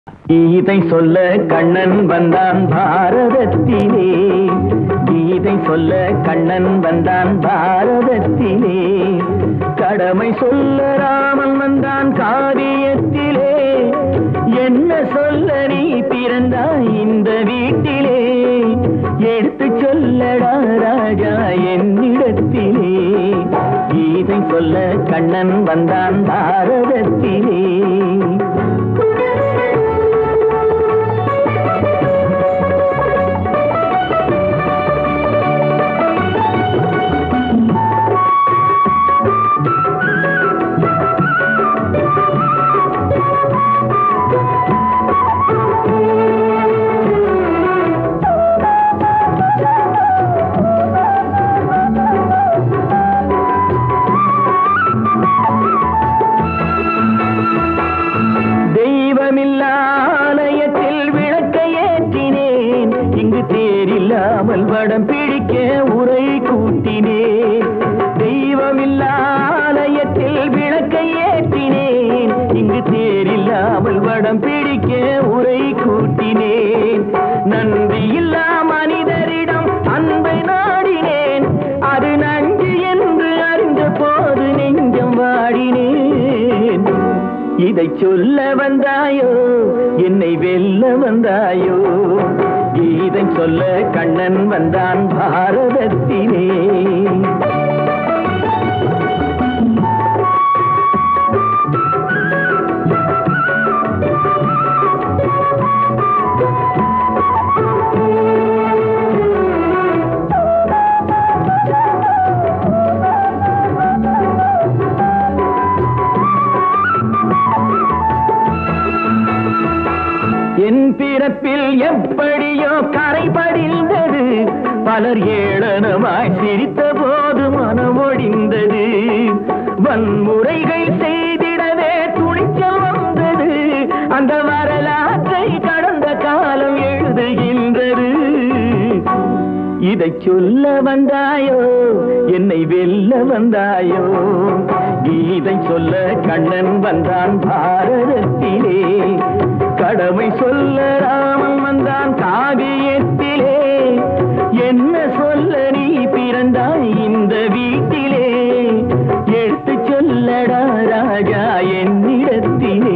கீதை சொல்ல கண்ணன் வந்தான் பாரதத்திலே கீதை சொல்ல கண்ணன் வந்தான் பாரதத்திலே கடமை சொல்ல ராமன் வந்தான் காரியத்திலே என்ன சொல்ல நீ பிறந்தாய் இந்த வீட்டிலே எடுத்து சொல்லடா ராஜா என்னிடத்திலே கீதை சொல்ல கண்ணன் வந்தான் பாரதத்திலே தெய்வமில்லா ஆலயத்தில் விளக்கை ஏற்றினேன் இங்கு தேரில்லாமல் வடம் பிடிக்க உரை கூட்டினேன் தெய்வமில்லா ஆலயத்தில் விளக்கை ஏற்றினேன் இங்கு தேரில்லாமல் வடம் பிடிக்க உரை கூட்டினேன் நன்றியில்லா மனிதரிடம் அன்பை நாடினேன் அது நஞ்சு என்று அறிந்த போது நெஞ்சம் வாடினேன் இதை சொல்ல வந்தாயோ என்னை வெல்ல வந்தாயோ கீதை சொல்ல கண்ணன் வந்தான் பாரதத்திலே என் பிறப்பில் எப்படியோ கரை படிந்தது பலர் ஏளனமாய் சிரித்த போது மனமொடிந்தது வன்முறைகள் செய்திடவே துணிச்சல் வந்தது அந்த வரலாற்றை கடந்த காலம் எழுதுகின்றது இதை சொல்ல வந்தாயோ என்னை வெல்ல வந்தாயோ கீதை சொல்ல கண்ணன் வந்தான் பாரதத்திலே கடமை சொல்ல ராமன் வந்தான் காவியத்திலே என்ன சொல்ல நீ பிறந்தாய் இந்த வீட்டிலே எடுத்து சொல்லடா ராஜா என்னிடத்திலே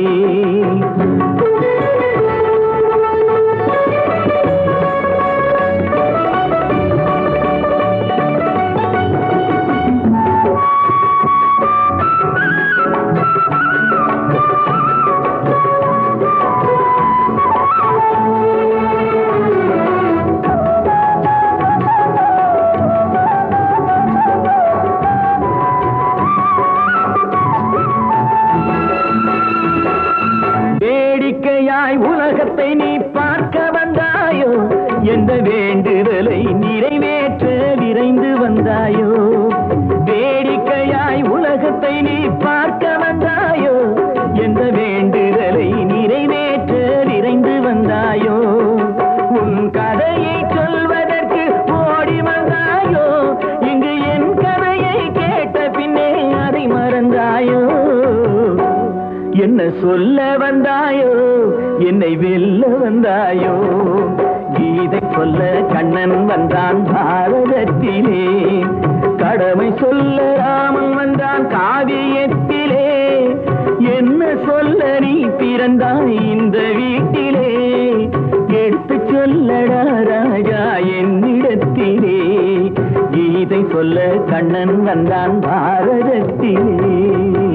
வேடிக்கையாய் உலகத்தை நீ பார்க்க வந்தாயோ எந்த வேண்டுதலை நிறைவேற்ற விரைந்து வந்தாயோ வேடிக்கையாய் உலகத்தை நீ பார்க்க வந்தாயோ எந்த வேண்டுதலை நிறைவேற்ற விரைந்து வந்தாயோ உன் கதையை சொல்வதற்கு ஓடி வந்தாயோ இங்கு என் கதையை கேட்ட பின்னே அதை மறந்தாயோ என்ன சொல்ல வந்தாயோ என்னை வெல்ல வந்தாயோ கீதை சொல்ல கண்ணன் வந்தான் பாரதத்திலே கடமை சொல்ல ராமன் வந்தான் காவியத்திலே என்ன சொல்ல நீ பிறந்தாய் இந்த வீட்டிலே எடுத்து சொல்லடா ராஜா என்னிடத்திலே கீதை சொல்ல கண்ணன் வந்தான் பாரதத்திலே